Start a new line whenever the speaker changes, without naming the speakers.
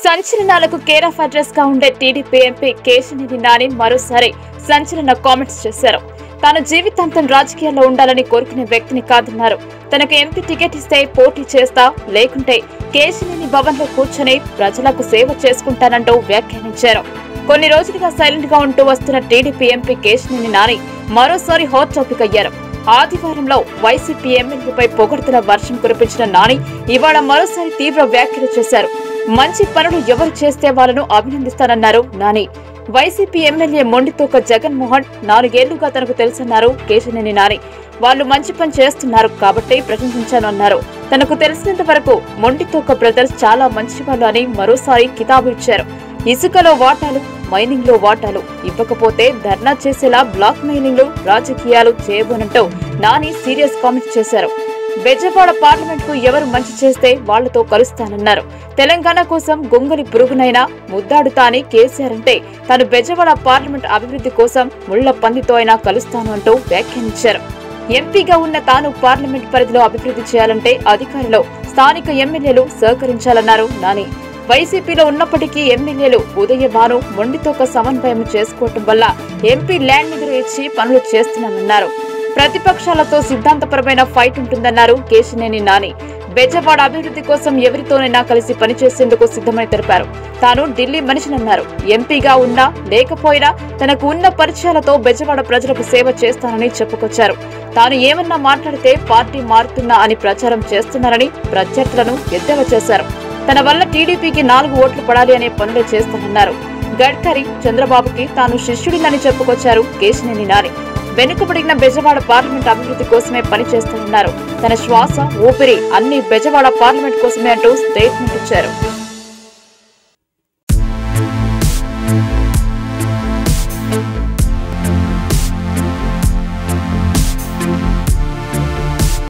సంచలనాలకు care of address గా ఉండే TDP MP Kesineni Nani మరోసారి సంచలన కామెంట్స్ చేశారు తాను జీవితాంతం రాజకీయాల్లో ఉండాలని కోరుకునే వ్యక్తిని కాదన్నారు తనకు ఎంపీ టికెట్ ఇస్తే పోటీ చేస్తా లేకుంటే కేశినేని భవన్ లో కూర్చొని ప్రజలకు సేవ చేసుకుంటానంటూ వ్యాఖ్యానించారు కొన్ని రోజులుగా సైలెంట్ గా ఉంటూ వస్తున్న టీడీపీ ఎంపీ కేశినేని నాని మరోసారి హాట్ టాపిక్ అయ్యారు ఆదివారంలో వైసీపీ ఎమ్మెల్యేపై పొగడ్తల వర్షం కురిపించిన నాని ఇవాళ మరోసారి తీవ్ర వ్యాఖ్యలు చేశారు మంచి పనులు ఎవరు చేస్తే వాళ్ళను అభినందిస్తానన్నారు నాని వైసీపీ ఎమ్మెల్యే మొండితోక జగన్మోహన్ నాలుగేళ్లుగా తనకు తెలుసన్నారు కేశినేని నాని వాళ్ళు మంచి పని చేస్తున్నారు కాబట్టి ప్రశంసించాను అన్నారు తనకు తెలిసినంత వరకు మొండితోక బ్రదర్స్ చాలా మంచి వాళ్ళు అని మరోసారి కితాబు ఇచ్చారు ఇసుకలో వాటాలు మైనింగ్ లో వాటాలు ఇవ్వకపోతే ధర్నా చేసేలా బ్లాక్ మైనింగ్ రాజకీయాలు చేయబోనంటూ నాని సీరియస్ కామెంట్స్ చేశారు బెజవాడ పార్లమెంట్ కు ఎవరు మంచి చేస్తే వాళ్లతో కలుస్తానన్నారు తెలంగాణ కోసం గొంగలి పురుగునైనా ముద్దాడుతా అని కేసీఆర్ అంటే తాను బెజవాడ పార్లమెంట్ అభివృద్ధి కోసం ముళ్ల పందితో అయినా కలుస్తాను అంటూ వ్యాఖ్యానించారు ఎంపీగా ఉన్న తాను పార్లమెంట్ పరిధిలో అభివృద్ధి చేయాలంటే అధికారులు స్థానిక ఎమ్మెల్యేలు సహకరించాలన్నారు నాని వైసీపీలో ఉన్నప్పటికీ ఎమ్మెల్యేలు ఉదయభాను మొండితోక సమన్వయం చేసుకోవటం వల్ల ఎంపీ ల్యాండ్ నిధులు ఇచ్చి పనులు చేస్తున్నానన్నారు ప్రతిపక్షాలతో సిద్ధాంతపరమైన ఫైట్ ఉంటుందన్నారు కేశినేని నాని బెజవాడ అభివృద్ధి కోసం ఎవరితోనైనా కలిసి పనిచేసేందుకు సిద్ధమని తెలిపారు తాను ఢిల్లీ మనిషినన్నారు ఎంపీగా ఉన్నా లేకపోయినా తనకు ఉన్న పరిచయాలతో బెజవాడ ప్రజలకు సేవ చేస్తానని చెప్పుకొచ్చారు తాను ఏమన్నా మాట్లాడితే పార్టీ మారుతున్నా అని ప్రచారం చేస్తున్నారని ప్రత్యర్థులను ఎద్దేవా చేశారు తన వల్ల టీడీపీకి నాలుగు ఓట్లు పడాలి అనే పనులు చేస్తానన్నారు గడ్కరీ చంద్రబాబుకి తాను శిష్యుడినని చెప్పుకొచ్చారు కేశినేని నాని వెనుకబడిన బెజవాడ పార్లమెంట్ అభివృద్ధి కోసమే పనిచేస్తానన్నారు తన శ్వాస ఊపిరి అన్ని బెజవాడ పార్లమెంట్ కోసమే అంటూ స్టేట్మెంట్ ఇచ్చారు